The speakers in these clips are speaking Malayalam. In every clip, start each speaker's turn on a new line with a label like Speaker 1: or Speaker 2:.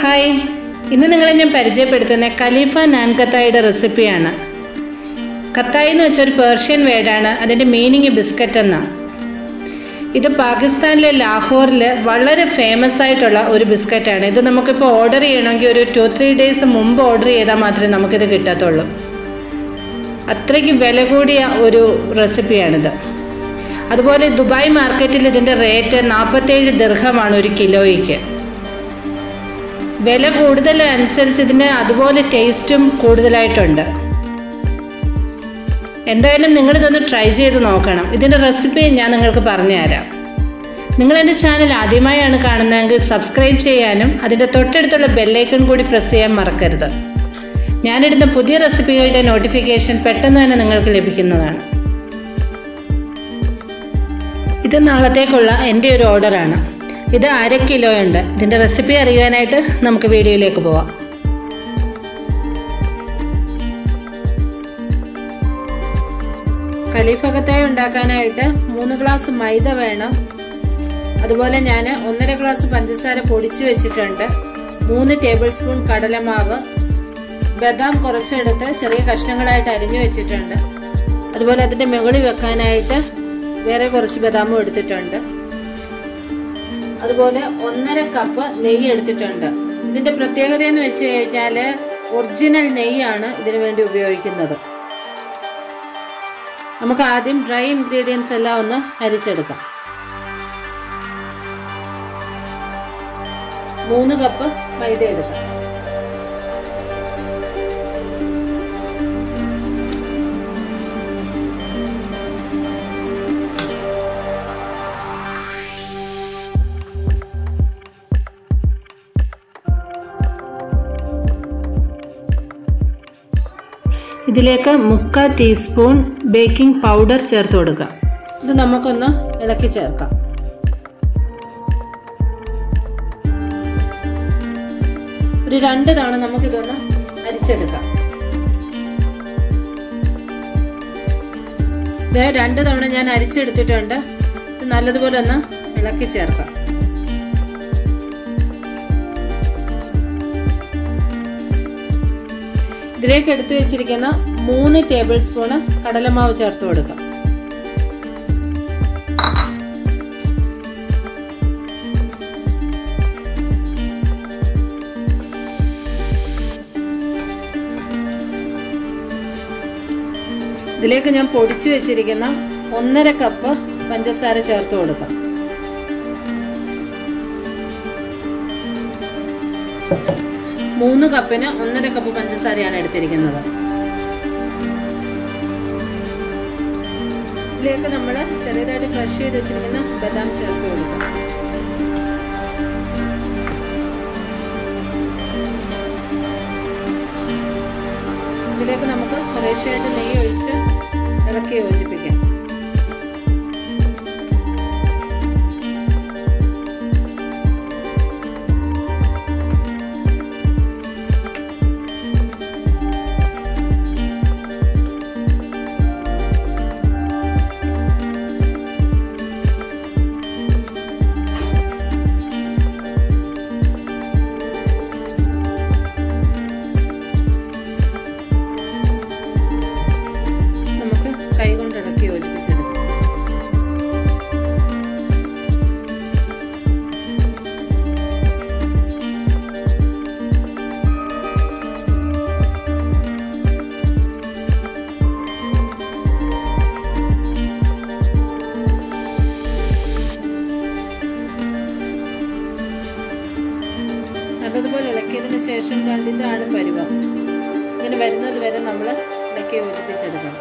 Speaker 1: ഹായ് ഇന്ന് നിങ്ങളെ ഞാൻ പരിചയപ്പെടുത്തുന്ന ഖലീഫ നാൻ കത്തായിയുടെ റെസിപ്പിയാണ് കത്തായി എന്ന് വെച്ച ഒരു പേർഷ്യൻ വേർഡാണ് അതിൻ്റെ മീനിങ് ബിസ്ക്കറ്റ് എന്നാണ് ഇത് പാകിസ്ഥാനിലെ ലാഹോറിൽ വളരെ ഫേമസ് ആയിട്ടുള്ള ഒരു ബിസ്ക്കറ്റാണ് ഇത് നമുക്കിപ്പോൾ ഓർഡർ ചെയ്യണമെങ്കിൽ ഒരു ടു ത്രീ ഡേയ്സ് മുമ്പ് ഓർഡർ ചെയ്താൽ മാത്രമേ നമുക്കിത് കിട്ടത്തുള്ളൂ അത്രയ്ക്ക് വില കൂടിയ ഒരു റെസിപ്പിയാണിത് അതുപോലെ ദുബായ് മാർക്കറ്റിൽ ഇതിൻ്റെ റേറ്റ് നാൽപ്പത്തേഴ് ദീർഘമാണ് ഒരു കിലോയ്ക്ക് വില കൂടുതൽ അനുസരിച്ച് ഇതിന് അതുപോലെ ടേസ്റ്റും കൂടുതലായിട്ടുണ്ട് എന്തായാലും നിങ്ങളിതൊന്ന് ട്രൈ ചെയ്ത് നോക്കണം ഇതിൻ്റെ റെസിപ്പി ഞാൻ നിങ്ങൾക്ക് പറഞ്ഞുതരാം നിങ്ങൾ എൻ്റെ ചാനൽ ആദ്യമായാണ് കാണുന്നതെങ്കിൽ സബ്സ്ക്രൈബ് ചെയ്യാനും അതിൻ്റെ തൊട്ടടുത്തുള്ള ബെല്ലൈക്കൺ കൂടി പ്രസ് ചെയ്യാൻ മറക്കരുത് ഞാനിടുന്ന പുതിയ റെസിപ്പികളുടെ നോട്ടിഫിക്കേഷൻ പെട്ടെന്ന് തന്നെ നിങ്ങൾക്ക് ലഭിക്കുന്നതാണ് ഇത് നാളത്തേക്കുള്ള എൻ്റെ ഒരു ഓർഡറാണ് ഇത് അര കിലോ ഉണ്ട് ഇതിൻ്റെ റെസിപ്പി അറിയാനായിട്ട് നമുക്ക് വീഡിയോയിലേക്ക് പോവാം ഖലീഫകത്തായി ഉണ്ടാക്കാനായിട്ട് മൂന്ന് ഗ്ലാസ് മൈദ വേണം അതുപോലെ ഞാൻ ഒന്നര ഗ്ലാസ് പഞ്ചസാര പൊടിച്ചു വെച്ചിട്ടുണ്ട് മൂന്ന് ടേബിൾ സ്പൂൺ കടലമാവ് ബദാം കുറച്ചെടുത്ത് ചെറിയ കഷ്ണങ്ങളായിട്ട് അരിഞ്ഞു വെച്ചിട്ടുണ്ട് അതുപോലെ അതിൻ്റെ മുകളിൽ വെക്കാനായിട്ട് വേറെ കുറച്ച് ബദാമും എടുത്തിട്ടുണ്ട് അതുപോലെ ഒന്നര കപ്പ് നെയ്യ് എടുത്തിട്ടുണ്ട് ഇതിന്റെ പ്രത്യേകത എന്ന് വെച്ച് കഴിഞ്ഞാൽ ഒറിജിനൽ നെയ്യാണ് ഇതിനു വേണ്ടി ഉപയോഗിക്കുന്നത് നമുക്ക് ആദ്യം ഡ്രൈ ഇൻഗ്രീഡിയൻസ് എല്ലാം ഒന്ന് അരിച്ചെടുക്കാം മൂന്ന് കപ്പ് മൈദ എടുക്കാം ഇതിലേക്ക് മുക്കാൽ ടീസ്പൂൺ ബേക്കിംഗ് പൗഡർ ചേർത്ത് കൊടുക്കുക ഇത് നമുക്കൊന്ന് ഇളക്കി ചേർക്കാം ഒരു രണ്ട് തവണ നമുക്കിതൊന്ന് അരിച്ചെടുക്കാം ഇത് രണ്ട് തവണ ഞാൻ അരിച്ചെടുത്തിട്ടുണ്ട് ഇത് നല്ലതുപോലെ ഒന്ന് ഇളക്കി ചേർക്കാം ഇതിലേക്ക് എടുത്തു വെച്ചിരിക്കുന്ന മൂന്ന് ടേബിൾ സ്പൂണ് കടലമാവ് ചേർത്ത് കൊടുക്കാം ഇതിലേക്ക് ഞാൻ പൊടിച്ചു വെച്ചിരിക്കുന്ന ഒന്നര കപ്പ് പഞ്ചസാര ചേർത്ത് കൊടുക്കാം മൂന്ന് കപ്പിന് ഒന്നര കപ്പ് പഞ്ചസാരയാണ് എടുത്തിരിക്കുന്നത് ഇതിലേക്ക് നമ്മൾ ചെറിയതായിട്ട് ക്രഷ് ചെയ്ത് വെച്ചിരിക്കുന്ന ബദാം ചേർത്ത് കൊടുക്കാം ഇതിലേക്ക് നമുക്ക് കുറേശ്ശായിട്ട് നെയ്യ് ഒഴിച്ച് ഇറക്കി യോജിപ്പിക്കാം നമുക്ക് കൈ കൊണ്ട് ഇളക്കി യോജിപ്പിച്ചെടുക്കാം നല്ലതുപോലെ ഇളക്കിയതിന് ശേഷം രണ്ടിതാണ് പരുവം ഇങ്ങനെ വരുന്നത് വരെ നമ്മൾ ഇളക്കി യോജിപ്പിച്ചെടുക്കണം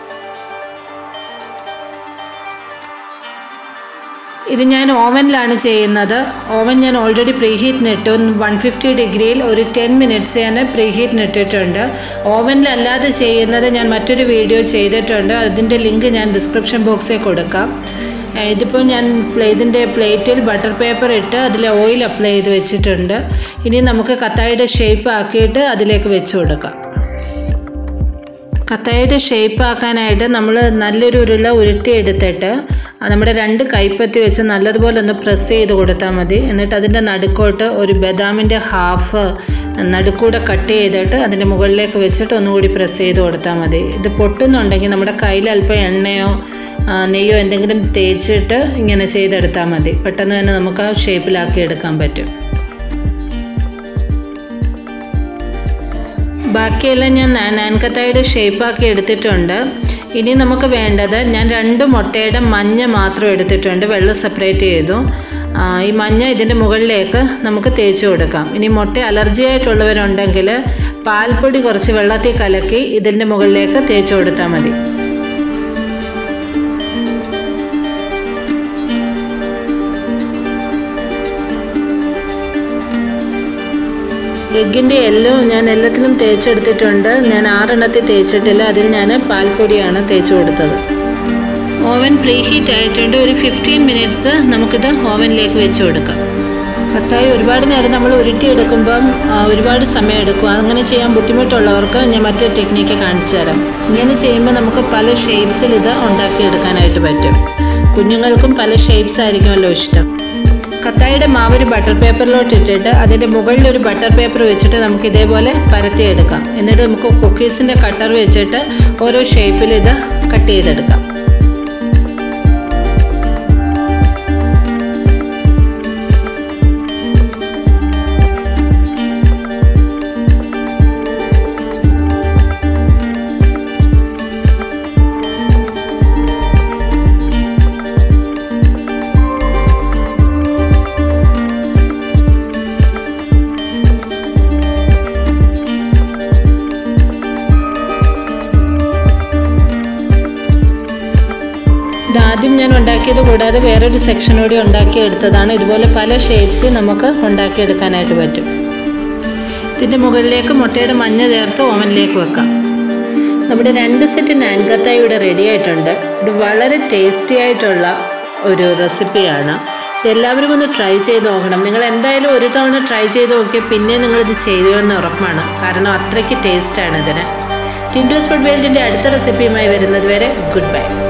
Speaker 1: ഇത് ഞാൻ ഓവനിലാണ് ചെയ്യുന്നത് ഓവൻ ഞാൻ ഓൾറെഡി പ്രീഹീറ്റിന് ഇട്ടു വൺ ഫിഫ്റ്റി ഡിഗ്രിയിൽ ഒരു ടെൻ മിനിറ്റ്സ് ഞാൻ പ്രീഹീറ്റിന് ഇട്ടിട്ടുണ്ട് ഓവനിലല്ലാതെ ചെയ്യുന്നത് ഞാൻ മറ്റൊരു വീഡിയോ ചെയ്തിട്ടുണ്ട് അതിൻ്റെ ലിങ്ക് ഞാൻ ഡിസ്ക്രിപ്ഷൻ ബോക്സിൽ കൊടുക്കാം ഇതിപ്പോൾ ഞാൻ ഇതിൻ്റെ പ്ലേറ്റിൽ ബട്ടർ പേപ്പർ ഇട്ട് അതിൽ ഓയിൽ അപ്ലൈ ചെയ്ത് വെച്ചിട്ടുണ്ട് ഇനി നമുക്ക് കത്തായുടെ ഷേപ്പ് ആക്കിയിട്ട് അതിലേക്ക് വെച്ച് കൊടുക്കാം കത്തായിട്ട് ഷേപ്പ് ആക്കാനായിട്ട് നമ്മൾ നല്ലൊരു ഉരുള ഉരുട്ടിയെടുത്തിട്ട് നമ്മുടെ രണ്ട് കൈപ്പത്തി വെച്ച് നല്ലതുപോലെ ഒന്ന് പ്രസ് ചെയ്ത് കൊടുത്താൽ മതി എന്നിട്ട് അതിൻ്റെ നടുക്കോട്ട് ഒരു ബദാമിൻ്റെ ഹാഫ് നടുക്കൂടെ കട്ട് ചെയ്തിട്ട് അതിൻ്റെ മുകളിലേക്ക് വെച്ചിട്ട് ഒന്നുകൂടി പ്രസ് ചെയ്ത് കൊടുത്താൽ മതി ഇത് പൊട്ടുന്നുണ്ടെങ്കിൽ നമ്മുടെ കയ്യിൽ അല്പം എണ്ണയോ നെയ്യോ എന്തെങ്കിലും തേച്ചിട്ട് ഇങ്ങനെ ചെയ്തെടുത്താൽ മതി പെട്ടെന്ന് തന്നെ നമുക്ക് ആ ഷേപ്പിലാക്കി എടുക്കാൻ പറ്റും ബാക്കിയെല്ലാം ഞാൻ നാൻകത്തായുടെ ഷേപ്പാക്കി എടുത്തിട്ടുണ്ട് ഇനി നമുക്ക് വേണ്ടത് ഞാൻ രണ്ട് മുട്ടയുടെ മഞ്ഞ മാത്രം എടുത്തിട്ടുണ്ട് വെള്ളം സെപ്പറേറ്റ് ചെയ്തു ഈ മഞ്ഞ ഇതിൻ്റെ മുകളിലേക്ക് നമുക്ക് തേച്ച് കൊടുക്കാം ഇനി മുട്ട അലർജി ആയിട്ടുള്ളവരുണ്ടെങ്കിൽ പാൽപ്പൊടി കുറച്ച് വെള്ളത്തിൽ കലക്കി ഇതിൻ്റെ മുകളിലേക്ക് തേച്ച് കൊടുത്താൽ മതി എഗ്ഗിൻ്റെ എല്ലാം ഞാൻ എല്ലാത്തിലും തേച്ചെടുത്തിട്ടുണ്ട് ഞാൻ ആറെണ്ണത്തിൽ തേച്ചിട്ടില്ല അതിൽ ഞാൻ പാൽപ്പൊടിയാണ് തേച്ച് കൊടുത്തത് ഓവൻ പ്രീ ഹീറ്റ് ആയിട്ടുണ്ട് ഒരു ഫിഫ്റ്റീൻ മിനിറ്റ്സ് നമുക്കിത് ഓവനിലേക്ക് വെച്ച് കൊടുക്കാം കത്തായി ഒരുപാട് നേരം നമ്മൾ ഉരുട്ടിയെടുക്കുമ്പം ഒരുപാട് സമയം എടുക്കും അങ്ങനെ ചെയ്യാൻ ബുദ്ധിമുട്ടുള്ളവർക്ക് ഞാൻ മറ്റൊരു ടെക്നിക്ക് കാണിച്ചു തരാം ഇങ്ങനെ ചെയ്യുമ്പോൾ നമുക്ക് പല ഷേപ്സിൽ ഇത് ഉണ്ടാക്കിയെടുക്കാനായിട്ട് പറ്റും കുഞ്ഞുങ്ങൾക്കും പല ഷേപ്സ് ആയിരിക്കുമല്ലോ ഇഷ്ടം കത്തായിയുടെ മാവ് ഒരു ബട്ടർ പേപ്പറിലോട്ട് ഇട്ടിട്ട് അതിൻ്റെ മുകളിൽ ഒരു ബട്ടർ പേപ്പർ വെച്ചിട്ട് നമുക്ക് ഇതേപോലെ പരത്തിയെടുക്കാം എന്നിട്ട് നമുക്ക് കുക്കീസിൻ്റെ കട്ടർ വെച്ചിട്ട് ഓരോ ഷേപ്പിൽ ഇത് കട്ട് ചെയ്തെടുക്കാം ഇതാദ്യം ഞാൻ ഉണ്ടാക്കിയത് കൂടാതെ വേറൊരു സെക്ഷൻ കൂടി ഉണ്ടാക്കിയെടുത്തതാണ് ഇതുപോലെ പല ഷേപ്സ് നമുക്ക് ഉണ്ടാക്കിയെടുക്കാനായിട്ട് പറ്റും ഇതിൻ്റെ മുകളിലേക്ക് മുട്ടയുടെ മഞ്ഞ ചേർത്ത് ഓവനിലേക്ക് വെക്കാം നമ്മുടെ രണ്ട് സെറ്റ് നാൻകത്തായി ഇവിടെ റെഡി ആയിട്ടുണ്ട് ഇത് വളരെ ടേസ്റ്റി ആയിട്ടുള്ള ഒരു റെസിപ്പിയാണ് ഇതെല്ലാവരും ഒന്ന് ട്രൈ ചെയ്ത് നോക്കണം നിങ്ങൾ എന്തായാലും ഒരു തവണ ട്രൈ ചെയ്ത് നോക്കിയാൽ പിന്നെ നിങ്ങളിത് ചെയ്യുമെന്ന് ഉറപ്പാണ് കാരണം അത്രയ്ക്ക് ടേസ്റ്റാണ് ഇതിന് ടിൻഡൂസ് ഫുഡ് വേൾഡിൻ്റെ അടുത്ത റെസിപ്പിയുമായി വരുന്നത് വരെ ഗുഡ് ബൈ